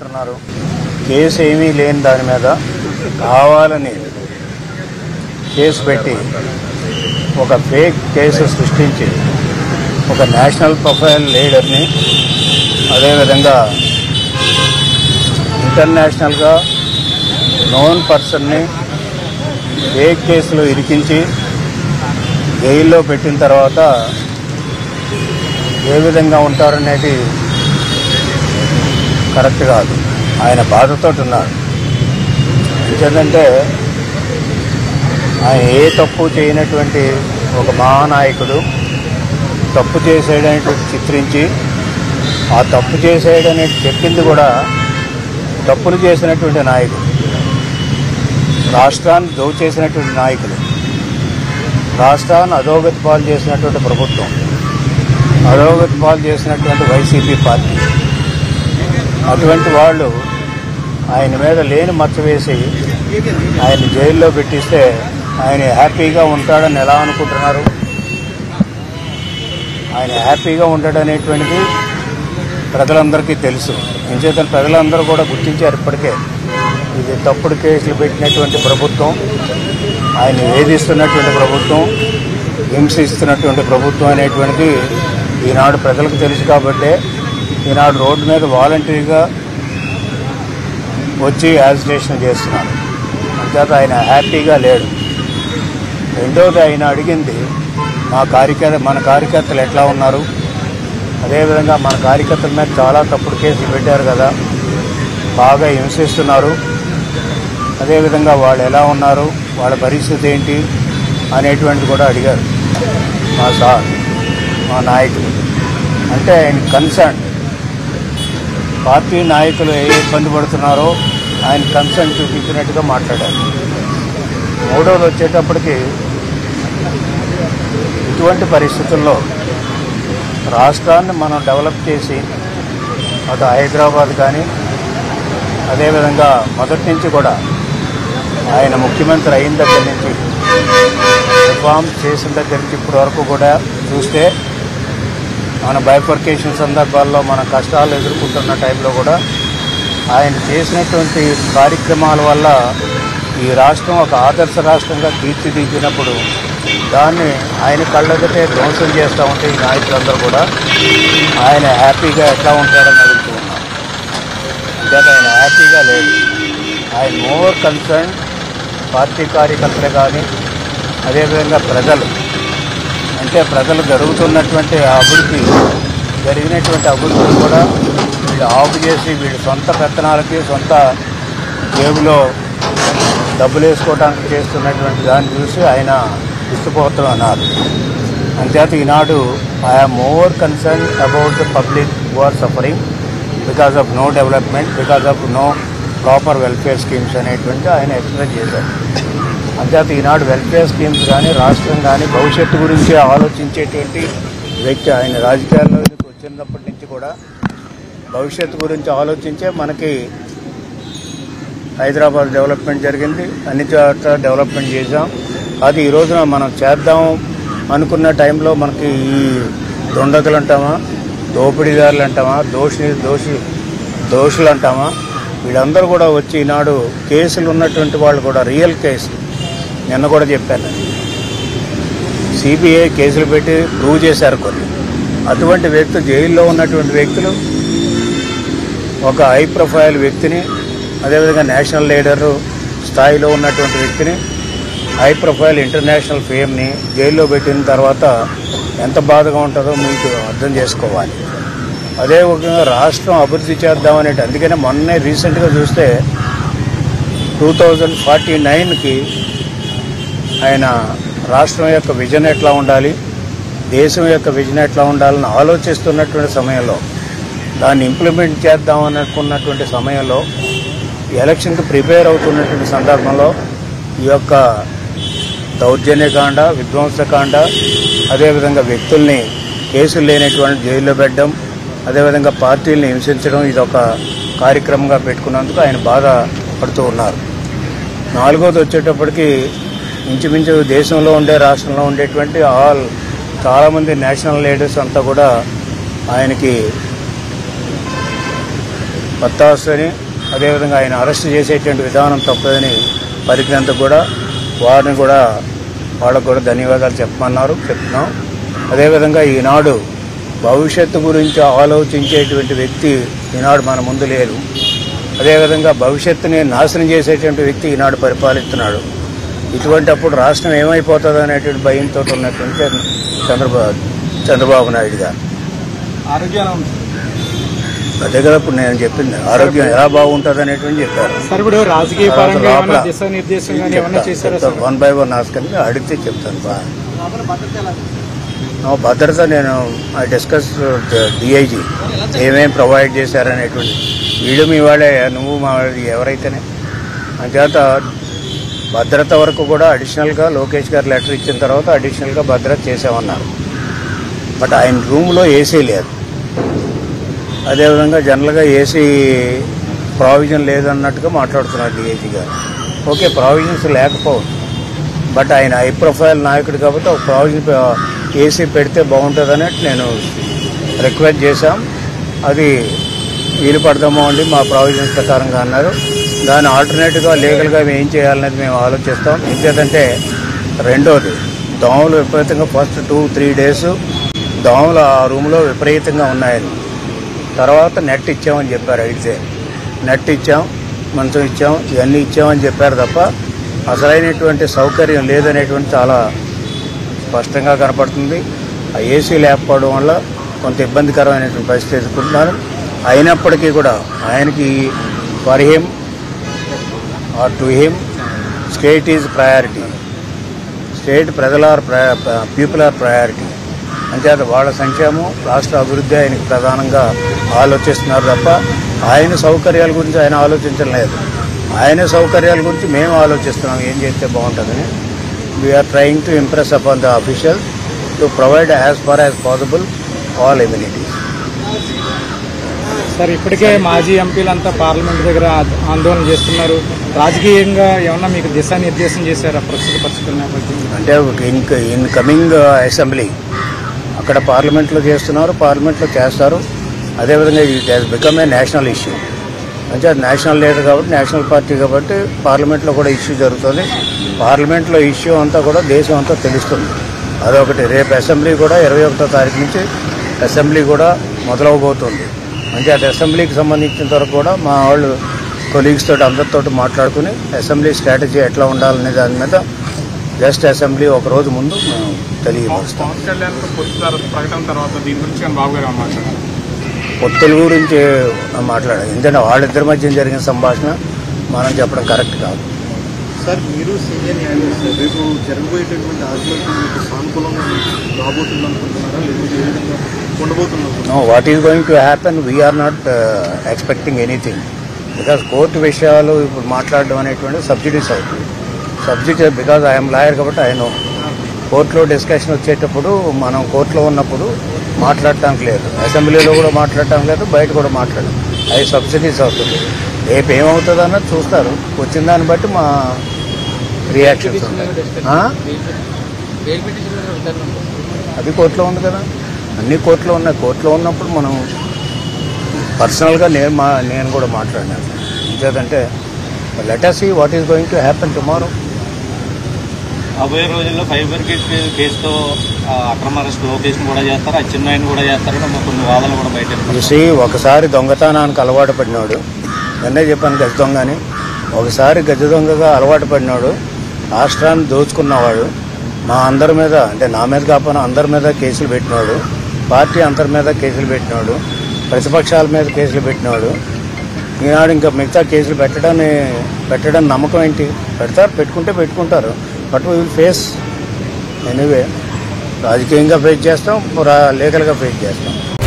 అనుకుంటున్నారు కేసు ఏమీ లేని దాని మీద కావాలని కేసు పెట్టి ఒక ఫేక్ కేసు సృష్టించి ఒక నేషనల్ ప్రొఫైల్ లీడర్ని అదేవిధంగా ఇంటర్నేషనల్గా నోన్ పర్సన్ని ఫేక్ కేసులు ఇరికించి జైల్లో పెట్టిన తర్వాత ఏ విధంగా ఉంటారనేది కరెక్ట్ కాదు ఆయన బాధతో ఉన్నారు ఎందుకంటే ఆయన ఏ తప్పు చేయనటువంటి ఒక మహానాయకుడు తప్పు చేసేయడానికి చిత్రించి ఆ తప్పు చేసేయడని చెప్పింది కూడా తప్పులు చేసినటువంటి నాయకుడు రాష్ట్రాన్ని దోచేసినటువంటి నాయకులు రాష్ట్రాన్ని అధోగతి పాలు చేసినటువంటి ప్రభుత్వం అధోగతి పాలు చేసినటువంటి వైసీపీ పార్టీ అటువంటి వాళ్ళు ఆయన మీద లేని మచ్చ వేసి ఆయన జైల్లో పెట్టిస్తే ఆయన హ్యాపీగా ఉంటాడని ఎలా అనుకుంటున్నారు ఆయన హ్యాపీగా ఉంటాడనేటువంటిది ప్రజలందరికీ తెలుసు ఇంచేతను ప్రజలందరూ కూడా గుర్తించారు ఇప్పటికే ఇది తప్పుడు కేసులు పెట్టినటువంటి ప్రభుత్వం ఆయన వేధిస్తున్నటువంటి ప్రభుత్వం హింసిస్తున్నటువంటి ప్రభుత్వం అనేటువంటిది ఈనాడు ప్రజలకు తెలుసు కాబట్టే ఈనాడు రోడ్డు మీద వాలంటరీగా వచ్చి యాజిటేషన్ చేస్తున్నారు అంచేత ఆయన హ్యాపీగా లేడు రెండోది ఆయన అడిగింది మా కార్యకర్త మన కార్యకర్తలు ఎట్లా ఉన్నారు అదేవిధంగా మన కార్యకర్తల మీద చాలా తప్పుడు కేసులు పెట్టారు కదా బాగా హింసిస్తున్నారు అదేవిధంగా వాళ్ళు ఎలా ఉన్నారు వాళ్ళ పరిస్థితి ఏంటి అనేటువంటిది కూడా అడిగారు మా సార్ మా నాయకులు అంటే ఆయన కన్సర్న్ పార్టీ నాయకులు ఏ ఇబ్బంది పడుతున్నారో ఆయన కన్సర్న్ చూపించినట్టుగా మాట్లాడారు మూడవది వచ్చేటప్పటికి ఇటువంటి పరిస్థితుల్లో రాష్ట్రాన్ని మనం డెవలప్ చేసి అటు హైదరాబాద్ కానీ అదేవిధంగా మొదటి నుంచి కూడా ఆయన ముఖ్యమంత్రి అయిన దగ్గర నుంచి రిఫార్మ్ చేసిన దగ్గర నుంచి ఇప్పటి వరకు కూడా చూస్తే మన బైఫర్కేషన్ సందర్భాల్లో మన కష్టాలు ఎదుర్కొంటున్న టైంలో కూడా ఆయన చేసినటువంటి కార్యక్రమాల వల్ల ఈ రాష్ట్రం ఒక ఆదర్శ రాష్ట్రంగా తీర్చిదిద్దినప్పుడు దాన్ని ఆయన కళ్ళెదిటే ధ్వంసం చేస్తూ ఉంటే ఈ నాయకులందరూ కూడా ఆయన హ్యాపీగా ఎట్లా ఉంటాడని అడుగుతూ ఉన్నారు అంతేత ఆయన హ్యాపీగా లేదు ఆయన మోర్ కన్సర్న్ పార్టీ కార్యకర్తలు కానీ అదేవిధంగా ప్రజలు అంటే ప్రజలు జరుగుతున్నటువంటి అభివృద్ధి జరిగినటువంటి అభివృద్ధిని కూడా వీళ్ళు ఆపు చేసి వీళ్ళ సొంత పెత్తనాలకి సొంత జేబులో డబ్బులు వేసుకోవడానికి చేస్తున్నటువంటి దాన్ని చూసి ఆయన ఇష్టపోతాం అన్నారు అంతేత ఈనాడు I'm more concern about the public who are suffering because of no development because of no proper welfare schemes అనేటువంటి ఆయన ఎక్స్ప్రెస్ చేశారు అంతేత ఈనాడు వెల్ఫేర్ స్కీమ్స్ కానీ రాష్ట్రం కానీ భవిష్యత్తు గురించి ఆలోచించేటువంటి వ్యక్తి ఆయన రాజకీయాల్లోకి వచ్చినప్పటి నుంచి కూడా భవిష్యత్తు గురించి ఆలోచించే మనకి హైదరాబాద్ డెవలప్మెంట్ జరిగింది అన్ని చోట్ల డెవలప్మెంట్ చేసాం అది ఈ రోజున మనం చేద్దాం అనుకున్న టైంలో మనకి ఈ దుండగులు అంటామా దోపిడీదారులు అంటామా దోషి దోషి దోషులు అంటామా వీళ్ళందరూ కూడా వచ్చి ఈనాడు కేసులు ఉన్నటువంటి వాళ్ళు కూడా రియల్ కేసు నిన్న కూడా చెప్పాను సిబిఐ కేసులు పెట్టి ప్రూవ్ చేశారు కొన్ని అటువంటి వ్యక్తులు జైల్లో ఉన్నటువంటి వ్యక్తులు ఒక హై ప్రొఫైల్ వ్యక్తిని అదేవిధంగా నేషనల్ లీడర్ స్థాయిలో ఉన్నటువంటి వ్యక్తిని హై ప్రొఫైల్ ఇంటర్నేషనల్ ఫేమ్ని జైల్లో పెట్టిన తర్వాత ఎంత బాధగా ఉంటుందో మీకు అర్థం చేసుకోవాలి అదే విధంగా రాష్ట్రం అభివృద్ధి చేద్దామనేది అందుకనే మొన్నే రీసెంట్గా చూస్తే టూ థౌజండ్ ఫార్టీ నైన్కి ఆయన రాష్ట్రం యొక్క విజన్ ఎట్లా ఉండాలి దేశం యొక్క విజన్ ఎట్లా ఉండాలని ఆలోచిస్తున్నటువంటి సమయంలో దాన్ని ఇంప్లిమెంట్ చేద్దామని అనుకున్నటువంటి సమయంలో ఎలక్షన్కి ప్రిపేర్ అవుతున్నటువంటి సందర్భంలో ఈ యొక్క దౌర్జన్యకాండ విధ్వంసకాండ అదేవిధంగా వ్యక్తుల్ని కేసులు లేనటువంటి జైల్లో పెట్టడం అదేవిధంగా పార్టీల్ని హింసించడం ఇది ఒక కార్యక్రమంగా పెట్టుకున్నందుకు ఆయన బాధ పడుతూ ఉన్నారు నాలుగోది వచ్చేటప్పటికి ఇంచుమించు దేశంలో ఉండే రాష్ట్రంలో ఉండేటువంటి ఆల్ చాలామంది నేషనల్ లీడర్స్ అంతా కూడా ఆయనకి కొత్త వస్తుందని అదేవిధంగా ఆయన అరెస్ట్ చేసేటువంటి విధానం తప్పదని పరికినందుకు కూడా వారిని కూడా వాళ్ళకు కూడా ధన్యవాదాలు చెప్పమన్నారు చెప్తున్నాం అదేవిధంగా ఈనాడు భవిష్యత్తు గురించి ఆలోచించేటువంటి వ్యక్తి ఈనాడు మన ముందు లేరు అదేవిధంగా భవిష్యత్తుని నాశనం చేసేటువంటి వ్యక్తి ఈనాడు పరిపాలిస్తున్నాడు ఇటువంటి అప్పుడు రాష్ట్రం ఏమైపోతుంది అనేటువంటి భయంతో ఉన్నటువంటి చంద్రబాబు చంద్రబాబు నాయుడు గారు ఆరోగ్యం ఎలా ఉంది అదే కదా ఇప్పుడు నేను చెప్పింది ఆరోగ్యం ఎలా బాగుంటుంది అనేటువంటి చెప్పారు సార్ ఇప్పుడు రాజకీయ తర్వాత పరంగా ఏమైనా లోపల దిశానిర్దేశం కానీ ఏమైనా చేశారా సార్ వన్ బై వన్ ఆస్కని అడిగితే చెప్తాను బా నా భద్రత నేను ఐ డిస్కస్ డిఐజీ ఏమేం ప్రొవైడ్ చేశారనేటువంటి వీడు మీ వాళ్ళే నువ్వు మా వాడి ఎవరైతేనే అంచేత భద్రత వరకు కూడా అడిషనల్గా లోకేష్ గారు లెటర్ ఇచ్చిన తర్వాత అడిషనల్గా భద్రత చేసామన్నారు బట్ ఆయన రూమ్లో ఏసీ లేదు అదేవిధంగా జనరల్గా ఏసీ ప్రావిజన్ లేదన్నట్టుగా మాట్లాడుతున్నారు డిఐజీ గారు ఓకే ప్రావిజన్స్ లేకపోవచ్చు బట్ ఆయన హై ప్రొఫైల్ నాయకుడు కాబట్టి ఒక ప్రావిజన్ ఏసీ పెడితే బాగుంటుందని నేను రిక్వెస్ట్ చేశాం అది వీలు పడదామో అండి మా ప్రావిజన్స్ ప్రకారంగా అన్నారు దాని ఆల్టర్నేటివ్గా లీగల్గా మేము ఏం చేయాలనేది మేము ఆలోచిస్తాం ఇంకేదంటే రెండోది దోమలు విపరీతంగా ఫస్ట్ టూ త్రీ డేస్ దోమలు ఆ రూమ్లో విపరీతంగా ఉన్నాయని తర్వాత నెట్ ఇచ్చామని చెప్పారు అయితే నెట్ ఇచ్చాం మంచం ఇచ్చాం ఇవన్నీ ఇచ్చామని చెప్పారు తప్ప అసలైనటువంటి సౌకర్యం లేదనేటువంటి చాలా స్పష్టంగా కనపడుతుంది ఆ ఏసీ లేకపోవడం వల్ల కొంత ఇబ్బందికరమైనటువంటి పరిస్థితి ఎదుర్కొంటున్నారు అయినప్పటికీ కూడా ఆయనకి for him or to him state is priority state ప్రజల పీపుల్ ఆర్ ప్రయారిటీ అంచేత వాళ్ళ సంక్షేమం రాష్ట్ర అభివృద్ధి ఆయనకి ప్రధానంగా ఆలోచిస్తున్నారు తప్ప ఆయన సౌకర్యాల గురించి ఆయన ఆలోచించడం లేదు ఆయన సౌకర్యాల గురించి మేము ఆలోచిస్తున్నాం ఏం చేస్తే బాగుంటుందని we're trying to impress upon the official to provide as far as possible all amenities sir ఇప్పటికే మాజీ ఎంపీలంతా పార్లమెంట్ దగ్గర ఆ- ఆందోళన చేస్తున్నారు రాజకీయంగా ఏమన్నా మీకు దిశానిర్దేశం చేశారా ప్రస్తుత పరిస్థితుల నేపథ్యంలో అంటే ఇన్ ఇన్ కమింగ్ అసెంబ్లీ అక్కడ పార్లమెంట్లో చేస్తున్నారు పార్లమెంట్లో చేస్తారు అదేవిధంగా it has become a national issue అంటే అది నేషనల్ లీడర్ కాబట్టి నేషనల్ పార్టీ కాబట్టి పార్లమెంట్లో కూడా ఇష్యూ జరుగుతుంది పార్లమెంట్లో ఇష్యూ అంతా కూడా దేశం అంతా తెలుస్తుంది అదొకటి రేపు అసెంబ్లీ కూడా ఇరవై ఒకటో తారీఖు నుంచి అసెంబ్లీ కూడా మొదలవబోతుంది అంటే అది అసెంబ్లీకి సంబంధించిన వరకు కూడా మా వాళ్ళు కొలీగ్స్ తోటి అందరితో మాట్లాడుకుని అసెంబ్లీ స్ట్రాటజీ ఎట్లా ఉండాలనే దాని మీద జస్ట్ అసెంబ్లీ ఒక రోజు ముందు మేము తెలియపరుస్తాం పవన్ కళ్యాణ్ ప్రకటన తర్వాత దీని గురించి కానీ బాబు గారు మాట్లాడారు పొత్తుల గురించి మాట్లాడాలి ఎందుకంటే వాళ్ళిద్దరి మధ్య జరిగిన సంభాషణ మనం చెప్పడం కరెక్ట్ కాదు సార్ మీరు సీనియర్ న్యాయమూర్తి సార్ రేపు జరగబోయేటటువంటి ఆత్మహత్య మీకు సానుకూలంగా రాబోతుంది అనుకుంటున్నారా లేకపోతే ఏ విధంగా ఉండబోతున్నారు no what is going to happen we're not expecting anything because court విషయాలు ఇప్పుడు మాట్లాడడం అనేటువంటి సబ్సిడీస్ అవుతుంది సబ్సిడీ బికాజ్ ఐఎమ్ లాయర్ కాబట్టి ఆయన కోర్టులో డిస్కషన్ వచ్చేటప్పుడు మనం కోర్టులో ఉన్నప్పుడు మాట్లాడటానికి లేదు అసెంబ్లీలో కూడా మాట్లాడటానికి లేదు బయట కూడా మాట్లాడడం అవి సబ్సిడీస్ అవుతుంది రేపు ఏమవుతుంది అన్నది చూస్తారు వచ్చిన దాన్ని బట్టి మా రియాక్షన్స్ ఉంటాయి ఆ? అది కోర్టులో ఉంది కదా అన్ని కోర్టులో ఉన్నాయి కోర్టులో ఉన్నప్పుడు మనం పర్సనల్గా నేను మా నేను కూడా మాట్లాడినాను ఇంకేదంటే let us see what is going to happen tomorrow రాబోయే రోజుల్లో ఫైబర్ కిట్ కేసుతో ఆ, అక్రమ అరెస్ట్ లోకేష్ని కూడా చేస్తారు అచ్చెన్నాయుని కూడా చేస్తారని మా కొన్ని వాదనలు కూడా బయట చూసి ఒకసారి దొంగతనానికి అలవాటు పడినాడు నిన్నే చెప్పాను గజ దొంగ అని ఒకసారి గజ దొంగగా అలవాటు పడినాడు రాష్ట్రాన్ని దోచుకున్నవాడు మా అందరి మీద అంటే నా మీద కాకపోయినా అందరి మీద కేసులు పెట్టినాడు పార్టీ అందరి మీద కేసులు పెట్టినాడు ప్రతిపక్షాల మీద కేసులు పెట్టినాడు ఈనాడు ఇంకా మిగతా కేసులు పెట్టడాన్ని పెట్టడం నమ్మకం ఏంటి పెడతారు పెట్టుకుంటే పెట్టుకుంటారు బట్ విల్ ఫేస్ ఎనీవే రాజకీయంగా ఫేస్ చేస్తాం రా- లీగల్గా ఫేస్ చేస్తాం